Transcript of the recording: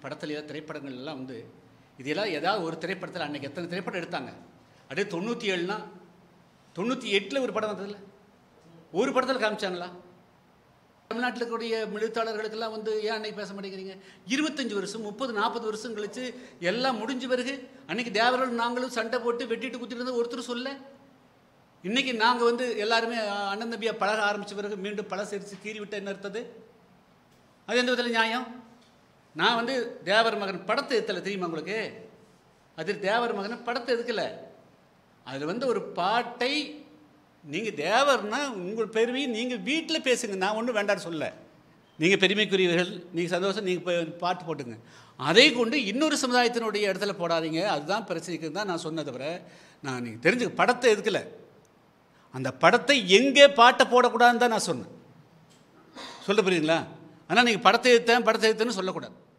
படத்துல திரைப்படங்கள் எல்லாம் வந்து இதெல்லாம் ஏதாவது ஒரு திரைப்படத்தில் அன்னைக்கு எத்தனை திரைப்படம் எடுத்தாங்க அப்படியே தொண்ணூற்றி ஏழுனா தொண்ணூற்றி எட்டில் ஒரு படம் வந்ததில்ல ஒரு படத்தில் காமிச்சாங்களா தமிழ்நாட்டில் இருக்கக்கூடிய எழுத்தாளர்களுக்கெல்லாம் வந்து ஏன் அன்னைக்கு பேச மாட்டேங்கிறீங்க இருபத்தஞ்சு வருஷம் முப்பது நாற்பது வருஷம் கழிச்சு எல்லாம் முடிஞ்ச பிறகு அன்னைக்கு தேவர்களும் நாங்களும் சண்டை போட்டு வெட்டிட்டு குத்திட்டு இருந்தது ஒருத்தர் சொல்ல இன்னைக்கு நாங்கள் வந்து எல்லாருமே அஹ், அண்ணன் தம்பியா பழக ஆரம்பிச்ச பிறகு மீண்டும் பழ சிரிச்சு கீறி விட்டு என்ன அர்த்தது அது எந்த விதத்தில் நியாயம் நான் வந்து தேவர் மகன் படத்தை எத்தலை தெரியுமா உங்களுக்கு அது தேவர் மகன் படத்தை எதுக்கல அதில் வந்து ஒரு பாட்டை நீங்கள் தேவர்னா உங்கள் பெருமையை நீங்கள் வீட்டில் பேசுங்க நான் ஒன்றும் வேண்டாம்னு சொல்ல நீங்கள் பெருமைக்குரியவர்கள் நீங்கள் சந்தோஷம் நீங்கள் பாட்டு போட்டுங்க அதை கொண்டு இன்னொரு சமுதாயத்தினுடைய இடத்துல போடாதீங்க அதுதான் பிரச்சனைக்கு தான் நான் சொன்னதை தவிர நான் நீங்கள் தெரிஞ்சு படத்தை எதுக்கல அந்த படத்தை எங்கே பாட்டை போடக்கூடாதுன்னு தான் நான் சொன்னேன் சொல்ல புரியுங்களா ஆனால் நீங்கள் படத்தை எடுத்தேன் படத்தை எடுத்தேன்னு சொல்லக்கூடாது